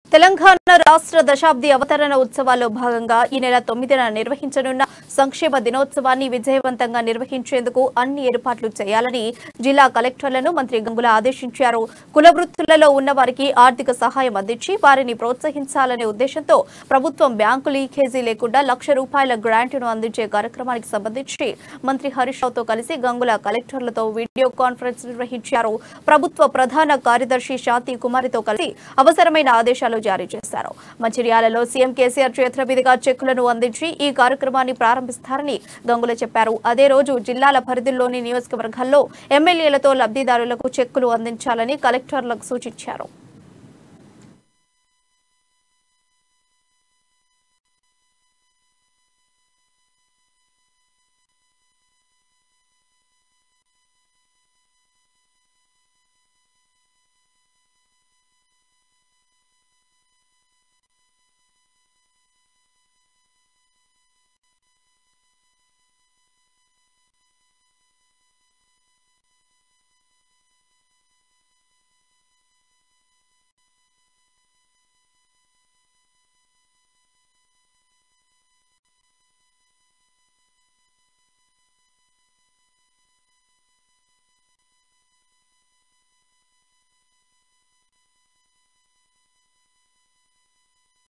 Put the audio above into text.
తెలంగాణ రాష్ట్ర దశాబ్ది అవతరణ ఉత్సవాల్లో భాగంగా ఈ నెల తొమ్మిదిన నిర్వహించనున్న సంక్షేమ దినోత్సవాన్ని విజయవంతంగా నిర్వహించేందుకు అన్ని ఏర్పాట్లు చేయాలని జిల్లా కలెక్టర్లను మంత్రి గంగుల ఆదేశించారు కుల వృత్తులలో ఉన్న వారికి ఆర్థిక సహాయం అందించి వారిని ప్రోత్సహించాలనే ఉద్దేశంతో ప్రభుత్వం బ్యాంకు లీకేజీ లేకుండా లక్ష రూపాయల గ్రాంట్ను అందించే కార్యక్రమానికి సంబంధించి మంత్రి హరీష్ రావుతో కలిసి గంగుల కలెక్టర్లతో వీడియో కాన్ఫరెన్స్ నిర్వహించారు ప్రభుత్వ ప్రధాన కార్యదర్శి శాంతి కుమారితో కలిసి అవసరమైన ఆదేశాలు జారీ చేశారు మంచిర్యాలలో సీఎం కేసీఆర్ చేతుల మీదుగా చెక్కులను అందించి ఈ కార్యక్రమాన్ని ప్రారంభిస్తారని గంగుల చెప్పారు అదే రోజు జిల్లాల పరిధిలోని నియోజకవర్గాల్లో ఎమ్మెల్యేలతో లబ్ధిదారులకు చెక్కులు అందించాలని కలెక్టర్లకు సూచించారు